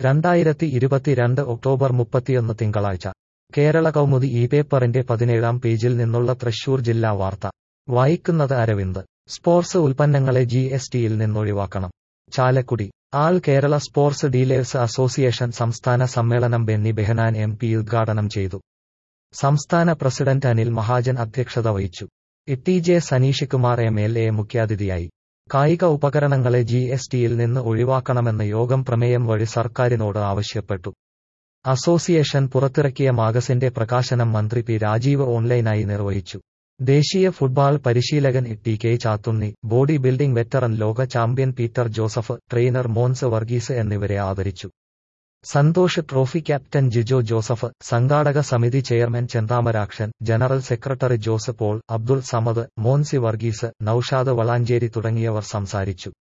രണ്ടായിരത്തി ഇരുപത്തിരണ്ട് ഒക്ടോബർ മുപ്പത്തിയൊന്ന് തിങ്കളാഴ്ച കേരള കൗമുദി ഈ പേപ്പറിന്റെ പതിനേഴാം പേജിൽ നിന്നുള്ള തൃശൂർ ജില്ലാ വാർത്ത വായിക്കുന്നത് അരവിന്ദ് സ്പോർട്സ് ഉൽപ്പന്നങ്ങളെ ജി എസ് ടിയിൽ നിന്നൊഴിവാക്കണം Chalakudy all Kerala sports dealers association സംസ്ഥാന സമ്മേളനം ബെന്നി ബെഹനാൻ എം പി ഉദ്ഘാടനം ചെയ്തു സംസ്ഥാന പ്രസിഡന്റ് അനിൽ മഹാജൻ അധ്യക്ഷത വഹിച്ചു T J Saneesh Kumar M L A മുഖ്യാതിഥിയായി കായിക ഉപകരണങ്ങളെ ജി എസ് ടിയിൽ നിന്ന് ഒഴിവാക്കണമെന്ന് യോഗം പ്രമേയം വഴി സർക്കാരിനോട് ആവശ്യപ്പെട്ടു അസോസിയേഷൻ പുറത്തിറക്കിയ മാഗസിന്റെ പ്രകാശനം മന്ത്രി പി രാജീവ് ഓൺലൈനായി നിർവഹിച്ചു ദേശീയ ഫുട്ബോൾ പരിശീലകൻ T K Chathunni body building veteran ലോക champion Peter Joseph trainer Mons Varghese എന്നിവരെ ആദരിച്ചു Santhosh trophy captain Jijo Joseph സംഘാടക സമിതി chairman Chenthamarakshan general secretary Jose Paul Abdul Samad Monsi Varghese Noushad Valanchery തുടങ്ങിയവർ സംസാരിച്ചു